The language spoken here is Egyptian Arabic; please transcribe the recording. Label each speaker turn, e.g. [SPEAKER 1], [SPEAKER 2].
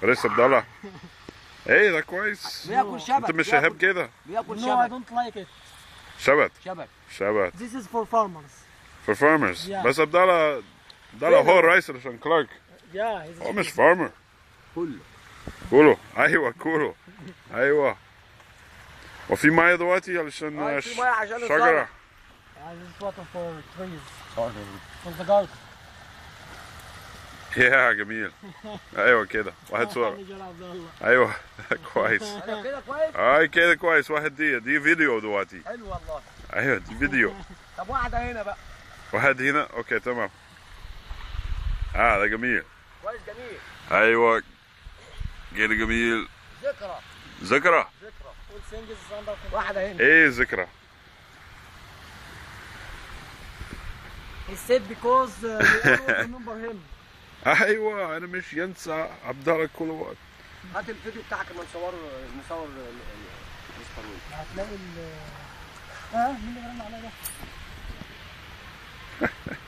[SPEAKER 1] ريس عبد الله ايه ده كويس
[SPEAKER 2] بياكل شبك
[SPEAKER 1] انت مش
[SPEAKER 2] بياكل-
[SPEAKER 1] شهاب كده
[SPEAKER 2] بياكل
[SPEAKER 3] No, I
[SPEAKER 2] شبك
[SPEAKER 3] don't like it.
[SPEAKER 1] شبت
[SPEAKER 2] شبك
[SPEAKER 1] شبت
[SPEAKER 3] This is for farmers.
[SPEAKER 1] for farmers
[SPEAKER 3] Yeah.
[SPEAKER 1] بس عبد الله عبد الله هو الرئيس عشان كلارك
[SPEAKER 3] Yeah, he's
[SPEAKER 1] هو مش فارمر
[SPEAKER 2] كله
[SPEAKER 1] كولو ايوه كولو ايوه وفي ميه دلوقتي علشان
[SPEAKER 2] آه، في مية عشان
[SPEAKER 1] شجره
[SPEAKER 2] الزرع.
[SPEAKER 3] Yeah, this is water for trees, for the garden.
[SPEAKER 1] يا جميل ايوه كده واحد صورة
[SPEAKER 3] Manager عبد الله.
[SPEAKER 1] ايوه كويس
[SPEAKER 2] انا كده كويس
[SPEAKER 1] اي كده كويس واحد دي دي فيديو دلوقتي
[SPEAKER 2] حلو والله
[SPEAKER 1] ايوه دي فيديو
[SPEAKER 2] طب واحده هنا بقى
[SPEAKER 1] واحد هنا اوكي تمام اه ده جميل
[SPEAKER 2] كويس جميل
[SPEAKER 1] ايوه كده جميل
[SPEAKER 2] ذكرى
[SPEAKER 1] ذكرى
[SPEAKER 2] ذكرى
[SPEAKER 3] All things is under control.
[SPEAKER 2] واحده هنا
[SPEAKER 1] ايه ذكرى
[SPEAKER 3] He said because uh, we always remember him.
[SPEAKER 1] ايوه انا مش ينسى عبد الله كل وقت
[SPEAKER 2] هات الفيديو بتاعك لما نصور نصور ال- ال- مستر ويل
[SPEAKER 3] هتلاقي ال اه مين اللي رن عليا ده؟